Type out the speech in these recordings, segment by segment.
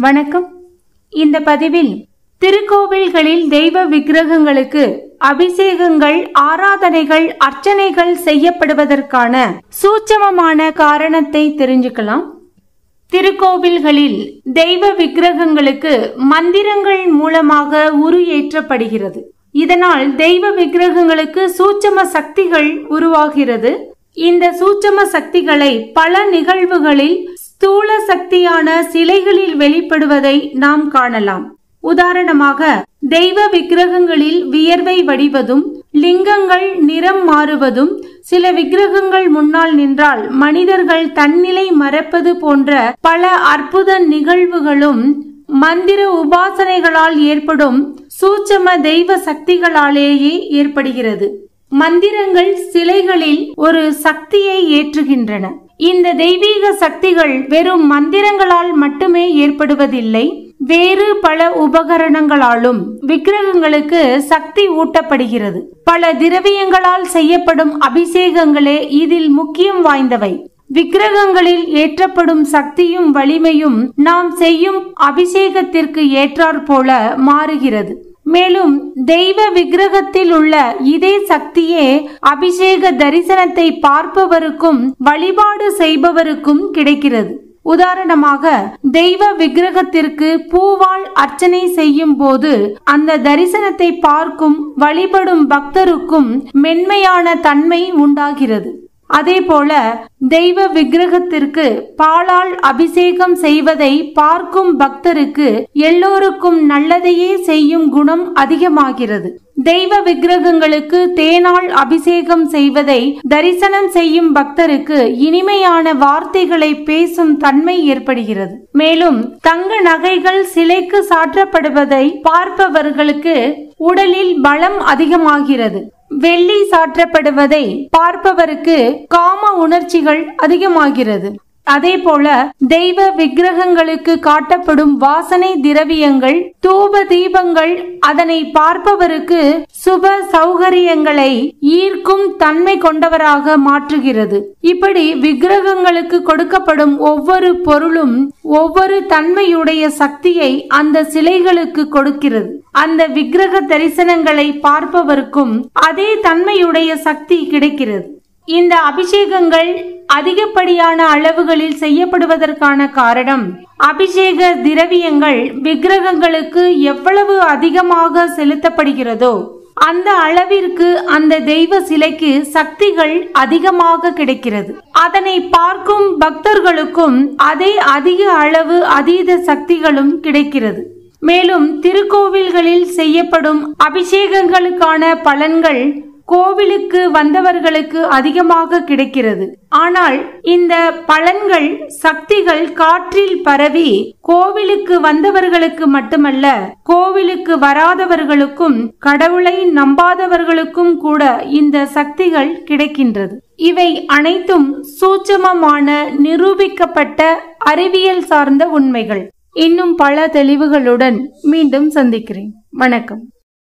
வணக்கம் இந்த பதிவில் திருக்கோவில்களில் தெய்வ விக்கிரகங்களுக்கு அபிஷேகங்கள் ஆராதனைகள் அர்ச்சனைகள் செய்யப்படுவதற்கான சூட்சமமான காரணத்தை தெரிஞ்சுக்கலாம் திருக்கோவில்களில் தெய்வ விக்கிரகங்களுக்கு மந்திரங்கள் மூலமாக உரு ஏற்றப்படுகிறது இதனால் தெய்வ விக்கிரகங்களுக்கு சூட்சம சக்திகள் உருவாகிறது இந்த சூட்சம சக்திகளை பல நிகழ்வுகளில் ஸ்தூல சக்தியான சிலைகளில் வெளிப்படுவதை நாம் காணலாம் உதாரணமாக தெய்வ விக்கிரகங்களில் வியர்வை வடிவதும் லிங்கங்கள் நிறம் மாறுவதும் சில விக்கிரகங்கள் முன்னால் நின்றால் மனிதர்கள் தன்னிலை மறப்பது போன்ற பல அற்புத நிகழ்வுகளும் மந்திர உபாசனைகளால் ஏற்படும் சூட்சம தெய்வ சக்திகளாலேயே ஏற்படுகிறது மந்திரங்கள் சிலைகளில் ஒரு சக்தியை ஏற்றுகின்றன இந்த தெய்வீக சக்திகள் வெறும் மந்திரங்களால் மட்டுமே ஏற்படுவதில்லை வேறு பல உபகரணங்களாலும் விக்கிரகங்களுக்கு சக்தி ஊட்டப்படுகிறது பல திரவியங்களால் செய்யப்படும் அபிஷேகங்களே இதில் முக்கியம் வாய்ந்தவை விக்கிரகங்களில் ஏற்றப்படும் சக்தியும் வலிமையும் நாம் செய்யும் அபிஷேகத்திற்கு ஏற்றாற் போல மாறுகிறது மேலும் தெய்வ விக்கிரகத்தில் உள்ள இதே சக்தியே அபிஷேக தரிசனத்தை பார்ப்பவருக்கும் வழிபாடு செய்பவருக்கும் கிடைக்கிறது உதாரணமாக தெய்வ விக்கிரகத்திற்கு பூவால் அர்ச்சனை செய்யும் போது அந்த தரிசனத்தை பார்க்கும் வழிபடும் பக்தருக்கும் மென்மையான தன்மை உண்டாகிறது அதே போல தெய்வ விக்கிரகத்திற்கு பாலால் அபிஷேகம் செய்வதை பார்க்கும் பக்தருக்கு எல்லோருக்கும் நல்லதையே செய்யும் குணம் அதிகமாகிறது தெய்வ விக்கிரகங்களுக்கு தேனால் அபிஷேகம் செய்வதை தரிசனம் செய்யும் பக்தருக்கு இனிமையான வார்த்தைகளை பேசும் தன்மை ஏற்படுகிறது மேலும் தங்க நகைகள் சிலைக்கு சாற்றப்படுவதை பார்ப்பவர்களுக்கு உடலில் பலம் அதிகமாகிறது வெள்ளி சாற்றப்படுவதை பார்ப்பவருக்கு காம உணர்ச்சிகள் அதிகமாகிறது அதே போல தெய்வ விக்கிரகங்களுக்கு காட்டப்படும் வாசனை திரவியங்கள் தூப தீபங்கள் அதனை பார்ப்பவருக்கு சுப சௌகரியங்களை ஈர்க்கும் தன்மை கொண்டவராக மாற்றுகிறது இப்படி விக்கிரகங்களுக்கு கொடுக்கப்படும் ஒவ்வொரு பொருளும் ஒவ்வொரு தன்மையுடைய சக்தியை அந்த சிலைகளுக்கு கொடுக்கிறது அந்த விக்கிரக தரிசனங்களை பார்ப்பவருக்கும் அதே தன்மையுடைய சக்தி கிடைக்கிறது இந்த அபிஷேகங்கள் அதிகப்படியான அளவுகளில் செய்யப்படுவதற்கான காரணம் அபிஷேக திரவியங்கள் விக்கிரகங்களுக்கு எவ்வளவு அதிகமாக செலுத்தப்படுகிறதோ அந்த அளவிற்கு அந்த தெய்வ சிலைக்கு சக்திகள் அதிகமாக கிடைக்கிறது அதனை பார்க்கும் பக்தர்களுக்கும் அதே அதிக அளவு அதீத சக்திகளும் கிடைக்கிறது மேலும் திருக்கோவில்களில் செய்யப்படும் அபிஷேகங்களுக்கான பலன்கள் கோவிலுக்கு வந்தவர்களுக்கு அதிகமாக கிடைக்கிறது ஆனால் இந்த பலன்கள் சக்திகள் காற்றில் பரவி கோவிலுக்கு வந்தவர்களுக்கு மட்டுமல்ல கோவிலுக்கு வராதவர்களுக்கும் கடவுளை நம்பாதவர்களுக்கும் கூட இந்த சக்திகள் கிடைக்கின்றது இவை அனைத்தும் சூட்சமமான நிரூபிக்கப்பட்ட அறிவியல் சார்ந்த உண்மைகள் இன்னும் பல தெளிவுகளுடன் மீண்டும் சந்திக்கிறேன் வணக்கம்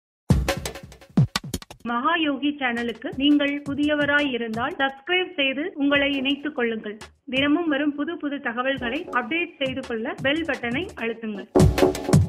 மகா யோகி சேனலுக்கு நீங்கள் புதியவராய் இருந்தால் சப்ஸ்கிரைப் செய்து உங்களை இணைத்துக் கொள்ளுங்கள் தினமும் வரும் புது புது தகவல்களை அப்டேட் செய்து கொள்ள பெல் பட்டனை அழுத்துங்கள்